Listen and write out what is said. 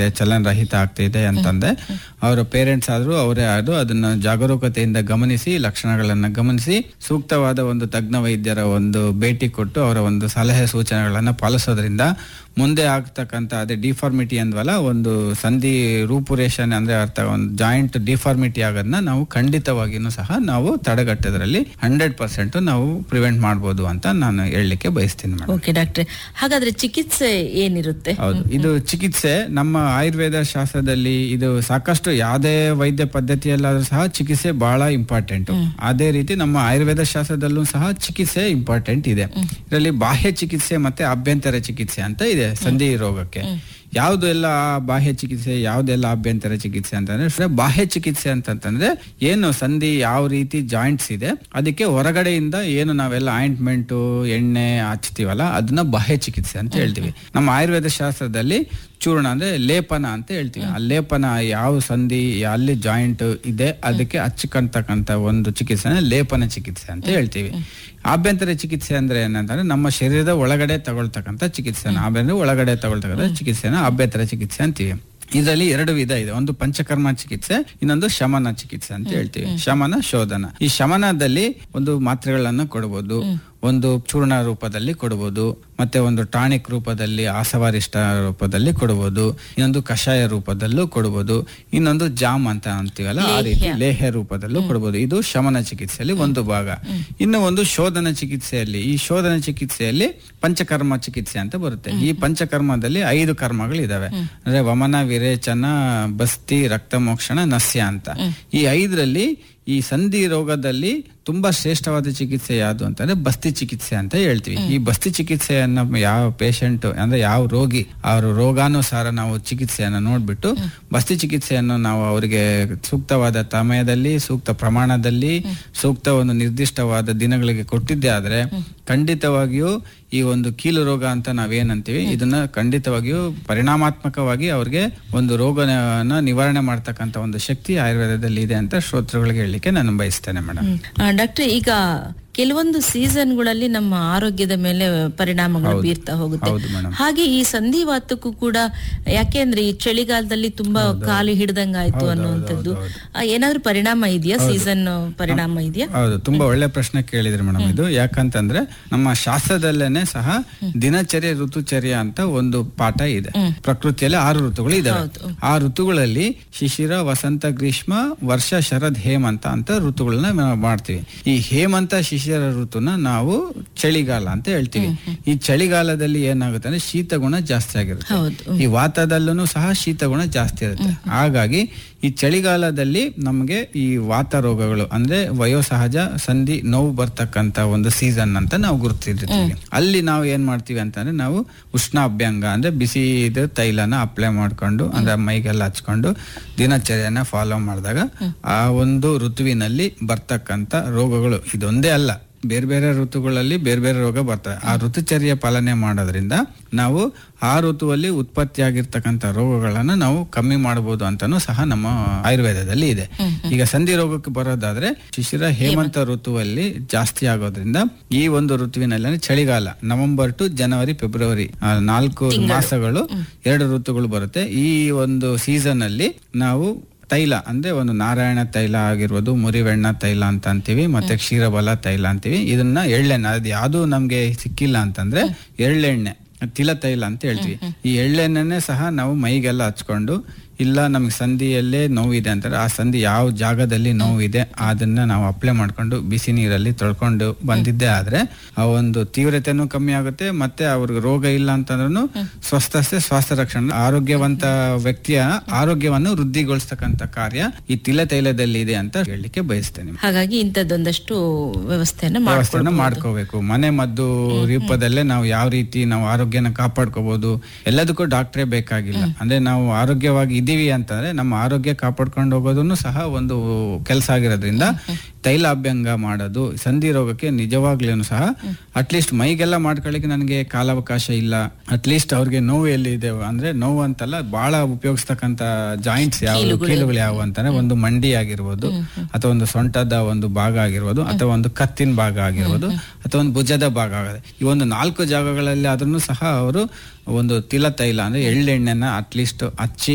ಇದೆ ಚಲನರಹಿತ ಆಗ್ತಿದೆ ಅಂತಂದ್ರೆ ಅವರ ಪೇರೆಂಟ್ಸ್ ಆದ್ರೂ ಅವರೇ ಆದ್ರೂ ಅದನ್ನ ಜಾಗರೂಕತೆಯಿಂದ ಗಮನಿಸಿ ಲಕ್ಷಣಗಳನ್ನ ಗಮನಿಸಿ ಸೂಕ್ತವಾದ ಒಂದು ತಜ್ಞ ವೈದ್ಯರ ಒಂದು ಭೇಟಿ ಕೊಟ್ಟು ಅವರ ಒಂದು ಸಲಹೆ ಸೂಚನೆಗಳನ್ನ ಪಾಲಿಸೋದ್ರಿಂದ ಮುಂದೆ ಆಗ್ತಕ್ಕಂತ ಅದೇ ಡಿಫಾರ್ಮಿಟಿ ಅಂದ್ವಲ್ಲ ಒಂದು ಸಂಧಿ ರೂಪುರೇಷಣೆ ಅಂದ್ರೆ ಅರ್ಥ ಒಂದು ಜಾಯಿಂಟ್ ಡಿಫಾರ್ಮಿಟಿ ಆಗೋದನ್ನ ನಾವು ಖಂಡಿತವಾಗಿಯೂ ಸಹ ನಾವು ತಡೆಗಟ್ಟೋದ್ರಲ್ಲಿ ಹಂಡ್ರೆಡ್ ಪರ್ಸೆಂಟ್ ನಾವು ಪ್ರಿವೆಂಟ್ ಮಾಡ್ಬೋದು ಅಂತ ನಾನು ಹೇಳಲಿಕ್ಕೆ ಬಯಸ್ತೀನಿ ಮೇಡಮ್ ಓಕೆ ಡಾಕ್ಟ್ರೆ ಹಾಗಾದ್ರೆ ಚಿಕಿತ್ಸೆ ಏನಿರುತ್ತೆ ಹೌದು ಇದು ಚಿಕಿತ್ಸೆ ನಮ್ಮ ಆಯುರ್ವೇದ ಶಾಸ್ತ್ರದಲ್ಲಿ ಇದು ಸಾಕಷ್ಟು ಯಾವುದೇ ವೈದ್ಯ ಪದ್ಧತಿಯಲ್ಲಾದ್ರೂ ಸಹ ಚಿಕಿತ್ಸೆ ಬಹಳ ಇಂಪಾರ್ಟೆಂಟ್ ಅದೇ ರೀತಿ ನಮ್ಮ ಆಯುರ್ವೇದ ಶಾಸ್ತ್ರದಲ್ಲೂ ಸಹ ಚಿಕಿತ್ಸೆ ಇಂಪಾರ್ಟೆಂಟ್ ಇದೆ ಇದರಲ್ಲಿ ಬಾಹ್ಯ ಚಿಕಿತ್ಸೆ ಮತ್ತೆ ಅಭ್ಯಂತರ ಚಿಕಿತ್ಸೆ ಅಂತ ಇದೆ ಸಂಧಿ ರೋಗಕ್ಕೆ ಯಾವ್ದು ಎಲ್ಲ ಬಾಹ್ಯ ಚಿಕಿತ್ಸೆ ಯಾವ್ದೆಲ್ಲ ಅಭ್ಯಂತರ ಚಿಕಿತ್ಸೆ ಅಂತಂದ್ರೆ ಬಾಹ್ಯ ಚಿಕಿತ್ಸೆ ಅಂತಂತಂದ್ರೆ ಏನು ಸಂಧಿ ಯಾವ ರೀತಿ ಜಾಯಿಂಟ್ಸ್ ಇದೆ ಅದಕ್ಕೆ ಹೊರಗಡೆಯಿಂದ ಏನು ನಾವೆಲ್ಲ ಆಯಿಂಟ್ಮೆಂಟ್ ಎಣ್ಣೆ ಹಚ್ತೀವಲ್ಲ ಅದನ್ನ ಬಾಹ್ಯ ಚಿಕಿತ್ಸೆ ಅಂತ ಹೇಳ್ತೀವಿ ನಮ್ಮ ಆಯುರ್ವೇದ ಶಾಸ್ತ್ರದಲ್ಲಿ ಚೂರ್ಣ ಅಂದ್ರೆ ಲೇಪನ ಅಂತ ಹೇಳ್ತೀವಿ ಆ ಲೇಪನ ಯಾವ ಸಂಧಿ ಅಲ್ಲಿ ಜಾಯಿಂಟ್ ಇದೆ ಅದಕ್ಕೆ ಹಚ್ಕೊಂತಕ್ಕಂತ ಒಂದು ಚಿಕಿತ್ಸೆನ ಲೇಪನ ಚಿಕಿತ್ಸೆ ಅಂತ ಹೇಳ್ತೀವಿ ಆಭ್ಯಂತರ ಚಿಕಿತ್ಸೆ ಅಂದ್ರೆ ಏನಂತಂದ್ರೆ ನಮ್ಮ ಶರೀರದ ಒಳಗಡೆ ತಗೊಳ್ತಕ್ಕಂಥ ಚಿಕಿತ್ಸೆನ ಆಭ್ಯಂತರ ಒಳಗಡೆ ತಗೊಳ್ತಕ್ಕಂಥ ಚಿಕಿತ್ಸೆನ ಆಭ್ಯಂತರ ಚಿಕಿತ್ಸೆ ಅಂತೀವಿ ಇದರಲ್ಲಿ ಎರಡು ವಿಧ ಇದೆ ಒಂದು ಪಂಚಕರ್ಮ ಚಿಕಿತ್ಸೆ ಇನ್ನೊಂದು ಶಮನ ಚಿಕಿತ್ಸೆ ಅಂತ ಹೇಳ್ತೀವಿ ಶಮನ ಶೋಧನ ಈ ಶಮನದಲ್ಲಿ ಒಂದು ಮಾತ್ರೆಗಳನ್ನ ಕೊಡಬಹುದು ಒಂದು ಚೂರ್ಣ ರೂಪದಲ್ಲಿ ಕೊಡಬಹುದು ಮತ್ತೆ ಒಂದು ಟಾನಿಕ್ ರೂಪದಲ್ಲಿ ಆಸವಾರಿಷ್ಟ ರೂಪದಲ್ಲಿ ಕೊಡಬಹುದು ಇನ್ನೊಂದು ಕಷಾಯ ರೂಪದಲ್ಲೂ ಕೊಡಬಹುದು ಇನ್ನೊಂದು ಜಾಮ್ ಅಂತ ಅಂತೀವಲ್ಲ ಆ ರೀತಿ ಲೇಹ್ಯ ರೂಪದಲ್ಲೂ ಕೊಡಬಹುದು ಇದು ಶಮನ ಚಿಕಿತ್ಸೆಯಲ್ಲಿ ಒಂದು ಭಾಗ ಇನ್ನು ಒಂದು ಶೋಧನ ಚಿಕಿತ್ಸೆಯಲ್ಲಿ ಈ ಶೋಧನ ಚಿಕಿತ್ಸೆಯಲ್ಲಿ ಪಂಚಕರ್ಮ ಚಿಕಿತ್ಸೆ ಅಂತ ಬರುತ್ತೆ ಈ ಪಂಚಕರ್ಮದಲ್ಲಿ ಐದು ಕರ್ಮಗಳು ಇದಾವೆ ಅಂದ್ರೆ ವಮನ ವಿರೇಚನ ಬಸ್ತಿ ರಕ್ತ ಮೋಕ್ಷಣ ನಸ್ಯ ಅಂತ ಈ ಐದರಲ್ಲಿ ಈ ಸಂಧಿ ರೋಗದಲ್ಲಿ ತುಂಬಾ ಶ್ರೇಷ್ಠವಾದ ಚಿಕಿತ್ಸೆ ಯಾವುದು ಅಂತಂದ್ರೆ ಬಸ್ತಿ ಚಿಕಿತ್ಸೆ ಅಂತ ಹೇಳ್ತೀವಿ ಈ ಬಸ್ತಿ ಚಿಕಿತ್ಸೆಯನ್ನ ಯಾವ ಪೇಷಂಟ್ ಅಂದ್ರೆ ಯಾವ ರೋಗಿ ಅವ್ರ ರೋಗಾನುಸಾರ ನಾವು ಚಿಕಿತ್ಸೆಯನ್ನ ನೋಡ್ಬಿಟ್ಟು ಬಸ್ತಿ ಚಿಕಿತ್ಸೆಯನ್ನು ನಾವು ಅವರಿಗೆ ಸೂಕ್ತವಾದ ಸಮಯದಲ್ಲಿ ಸೂಕ್ತ ಪ್ರಮಾಣದಲ್ಲಿ ಸೂಕ್ತ ಒಂದು ನಿರ್ದಿಷ್ಟವಾದ ದಿನಗಳಿಗೆ ಕೊಟ್ಟಿದ್ದೆ ಆದ್ರೆ ಖಂಡಿತವಾಗಿಯೂ ಈ ಒಂದು ಕೀಲು ರೋಗ ಅಂತ ನಾವೇನಂತೀವಿ ಇದನ್ನ ಖಂಡಿತವಾಗಿಯೂ ಪರಿಣಾಮಾತ್ಮಕವಾಗಿ ಅವ್ರಿಗೆ ಒಂದು ರೋಗನ ನಿವಾರಣೆ ಮಾಡ್ತಕ್ಕಂತ ಒಂದು ಶಕ್ತಿ ಆಯುರ್ವೇದದಲ್ಲಿ ಇದೆ ಅಂತ ಶ್ರೋತೃಗಳಿಗೆ ಹೇಳಲಿಕ್ಕೆ ನಾನು ಬಯಸ್ತೇನೆ ಮೇಡಮ್ ಡಾಕ್ಟ್ರೆ ಈಗ ಕೆಲವೊಂದು ಸೀಸನ್ಗಳಲ್ಲಿ ನಮ್ಮ ಆರೋಗ್ಯದ ಮೇಲೆ ಪರಿಣಾಮಗಳು ಬೀರ್ತಾ ಹೋಗುತ್ತೆ ಹೌದು ಮೇಡಮ್ ಹಾಗೆ ಈ ಸಂಧಿವಾತಕ್ಕೂ ಕೂಡ ಯಾಕೆಂದ್ರೆ ಈ ಚಳಿಗಾಲದಲ್ಲಿ ತುಂಬಾ ಕಾಲು ಹಿಡ್ದಂಗಾಯ್ತು ಅನ್ನುವಂಥದ್ದು ಆ, ಏನಾದ್ರೂ ಪರಿಣಾಮ ಇದೆಯಾ ಸೀಸನ್ ಪರಿಣಾಮ ಇದೆಯಾ ಹೌದು ತುಂಬಾ ಒಳ್ಳೆ ಪ್ರಶ್ನೆ ಕೇಳಿದ್ರಿ ಮೇಡಮ್ ಇದು ಯಾಕಂತಂದ್ರೆ ನಮ್ಮ ಶಾಸ್ತ್ರದಲ್ಲೇನೆ ಸಹ ದಿನಚರ್ಯ ಋತುಚರ್ಯ ಅಂತ ಒಂದು ಪಾಠ ಇದೆ ಪ್ರಕೃತಿಯಲ್ಲಿ ಆರು ಋತುಗಳು ಇದಾವೆ ಆ ಋತುಗಳಲ್ಲಿ ಶಿಶಿರ ವಸಂತ ಗ್ರೀಷ್ಮ ವರ್ಷ ಶರದ್ ಹೇಮಂತ ಅಂತ ಋತುಗಳನ್ನ ನಾವು ಮಾಡ್ತೀವಿ ಈ ಹೇಮಂತ ಶಿಶಿರ ಋತುನ ನಾವು ಚಳಿಗಾಲ ಅಂತ ಹೇಳ್ತೀವಿ ಈ ಚಳಿಗಾಲದಲ್ಲಿ ಏನಾಗುತ್ತೆ ಅಂದ್ರೆ ಶೀತಗುಣ ಜಾಸ್ತಿ ಆಗಿರುತ್ತೆ ಹೌದು ಈ ವಾತದಲ್ಲೂ ಸಹ ಶೀತಗುಣ ಜಾಸ್ತಿ ಇರುತ್ತೆ ಹಾಗಾಗಿ ಈ ಚಳಿಗಾಲದಲ್ಲಿ ನಮಗೆ ಈ ವಾತ ರೋಗಗಳು ಅಂದ್ರೆ ವಯೋಸಹಜ ಸಂಧಿ ನೋವು ಬರ್ತಕ್ಕಂತ ಒಂದು ಸೀಸನ್ ಅಂತ ನಾವು ಗುರುತಿರ್ತೀವಿ ಅಲ್ಲಿ ನಾವು ಏನ್ ಮಾಡ್ತೀವಿ ಅಂತಂದ್ರೆ ನಾವು ಉಷ್ಣ ಅಭ್ಯಂಗ ಅಂದ್ರೆ ಬಿಸಿ ಇದು ತೈಲನ ಅಪ್ಲೈ ಮಾಡ್ಕೊಂಡು ಅಂದ್ರೆ ಮೈಗೆಲ್ಲ ಹಚ್ಕೊಂಡು ದಿನಚರ್ಯನ ಫಾಲೋ ಮಾಡಿದಾಗ ಆ ಒಂದು ಋತುವಿನಲ್ಲಿ ಬರ್ತಕ್ಕಂತ ರೋಗಗಳು ಇದೊಂದೇ ಅಲ್ಲ ಬೇರೆ ಬೇರೆ ಋತುಗಳಲ್ಲಿ ಬೇರೆ ಬೇರೆ ರೋಗ ಬರ್ತವೆ ಆ ಋತುಚರ್ಯ ಪಾಲನೆ ಮಾಡೋದ್ರಿಂದ ನಾವು ಆ ಋತುವಲ್ಲಿ ಉತ್ಪತ್ತಿಯಾಗಿರ್ತಕ್ಕಂಥ ರೋಗಗಳನ್ನ ನಾವು ಕಮ್ಮಿ ಮಾಡಬಹುದು ಅಂತಾನು ಸಹ ನಮ್ಮ ಆಯುರ್ವೇದದಲ್ಲಿ ಇದೆ ಈಗ ಸಂಧಿ ರೋಗಕ್ಕೆ ಬರೋದಾದ್ರೆ ಶಿಶಿರ ಹೇಮಂತ ಋತುವಲ್ಲಿ ಜಾಸ್ತಿ ಆಗೋದ್ರಿಂದ ಈ ಒಂದು ಋತುವಿನಲ್ಲಿ ಅಂದ್ರೆ ಚಳಿಗಾಲ ನವೆಂಬರ್ ಟು ಜನವರಿ ಫೆಬ್ರವರಿ ಆ ನಾಲ್ಕು ಮಾಸಗಳು ಎರಡು ಋತುಗಳು ಬರುತ್ತೆ ಈ ಒಂದು ಸೀಸನ್ ಅಲ್ಲಿ ನಾವು ತೈಲ ಅಂದ್ರೆ ಒಂದು ನಾರಾಯಣ ತೈಲ ಆಗಿರ್ಬೋದು ಮುರಿವೆಣ್ಣ ತೈಲ ಅಂತ ಅಂತೀವಿ ಮತ್ತೆ ಕ್ಷೀರಬಲ ತೈಲ ಅಂತೀವಿ ಇದನ್ನ ಎಳ್ಳೆಣ್ಣೆ ಅದು ಯಾವುದು ನಮ್ಗೆ ಸಿಕ್ಕಿಲ್ಲ ಅಂತಂದ್ರೆ ಎಳ್ಳೆಣ್ಣೆ ತಿಲ ತೈಲ ಅಂತ ಹೇಳ್ತೀವಿ ಈ ಎಳ್ಳೆಣ್ಣೆನೆ ಸಹ ನಾವು ಮೈಗೆಲ್ಲ ಹಚ್ಕೊಂಡು ಇಲ್ಲ ನಮ್ಗೆ ಸಂಧಿಯಲ್ಲೇ ನೋವಿದೆ ಅಂತಾರೆ ಆ ಸಂಧಿ ಯಾವ ಜಾಗದಲ್ಲಿ ನೋವಿದೆ ಅದನ್ನ ನಾವು ಅಪ್ಲೈ ಮಾಡ್ಕೊಂಡು ಬಿಸಿ ನೀರಲ್ಲಿ ತೊಳ್ಕೊಂಡು ಬಂದಿದ್ದೇ ಆದ್ರೆ ಆ ಒಂದು ತೀವ್ರತೆನೂ ಕಮ್ಮಿ ಆಗುತ್ತೆ ಮತ್ತೆ ಅವ್ರಿಗೆ ರೋಗ ಇಲ್ಲ ಅಂತಂದ್ರೂ ಸ್ವಸ್ಥತೆ ಸ್ವಾಸ್ಥ್ಯ ರಕ್ಷಣೆ ಆರೋಗ್ಯವಂತ ವ್ಯಕ್ತಿಯ ಆರೋಗ್ಯವನ್ನು ವೃದ್ಧಿಗೊಳಿಸ್ತಕ್ಕಂಥ ಕಾರ್ಯ ಈ ತಿಲ ತೈಲದಲ್ಲಿ ಇದೆ ಅಂತ ಹೇಳಲಿಕ್ಕೆ ಬಯಸ್ತೇನೆ ಹಾಗಾಗಿ ಇಂಥದ್ದೊಂದಷ್ಟು ವ್ಯವಸ್ಥೆಯನ್ನ ವ್ಯವಸ್ಥೆನ ಮಾಡ್ಕೊಳ್ಬಹುದು ಮಾಡ್ಕೋಬೇಕು ಮನೆ ಮದ್ದು ರೂಪದಲ್ಲೇ ನಾವು ಯಾವ ರೀತಿ ನಾವು ಆರೋಗ್ಯನ ಕಾಪಾಡ್ಕೋಬಹುದು ಎಲ್ಲದಕ್ಕೂ ಡಾಕ್ಟ್ರೇ ಬೇಕಾಗಿಲ್ಲ ಅಂದ್ರೆ ನಾವು ಆರೋಗ್ಯವಾಗಿ ಇದೀವಿ ಅಂತಂದ್ರೆ ನಮ್ಮ ಆರೋಗ್ಯ ಕಾಪಾಡ್ಕೊಂಡು ಹೋಗೋದನ್ನು ಸಹ ಒಂದು ಕೆಲಸ ಆಗಿರೋದ್ರಿಂದ ತೈಲ ಅಭ್ಯಂಗ ಮಾಡೋದು ಸಂಧಿ ರೋಗಕ್ಕೆ ನಿಜವಾಗ್ಲೂ ಸಹ ಅಟ್ಲೀಸ್ಟ್ ಮೈಗೆಲ್ಲ ಮಾಡ್ಕೊಳ್ಳಿಕ್ಕೆ ನನಗೆ ಕಾಲಾವಕಾಶ ಇಲ್ಲ ಅಟ್ಲೀಸ್ಟ್ ಅವ್ರಿಗೆ ನೋವು ಎಲ್ಲಿದೆ ಅಂದ್ರೆ ನೋವು ಅಂತಲ್ಲ ಬಹಳ ಉಪಯೋಗಿಸ್ತಕ್ಕಂತ ಜಾಯಿಂಟ್ಸ್ ಯಾವ ಕೀಲುಗಳು ಯಾವ ಅಂತಾನೆ ಒಂದು ಮಂಡಿ ಆಗಿರ್ಬೋದು ಅಥವಾ ಒಂದು ಸೊಂಟದ ಒಂದು ಭಾಗ ಆಗಿರ್ಬೋದು ಅಥವಾ ಒಂದು ಕತ್ತಿನ ಭಾಗ ಆಗಿರ್ಬೋದು ಅಥವಾ ಒಂದು ಭುಜದ ಭಾಗ ಆಗುತ್ತೆ ಈ ಒಂದು ನಾಲ್ಕು ಜಾಗಗಳಲ್ಲಿ ಆದ್ರೂ ಸಹ ಅವರು ಒಂದು ತಿಲ ತೈಲ ಅಂದ್ರೆ ಎಳ್ಳೆಣ್ಣೆನ ಅಟ್ಲೀಸ್ಟ್ ಹಚ್ಚಿ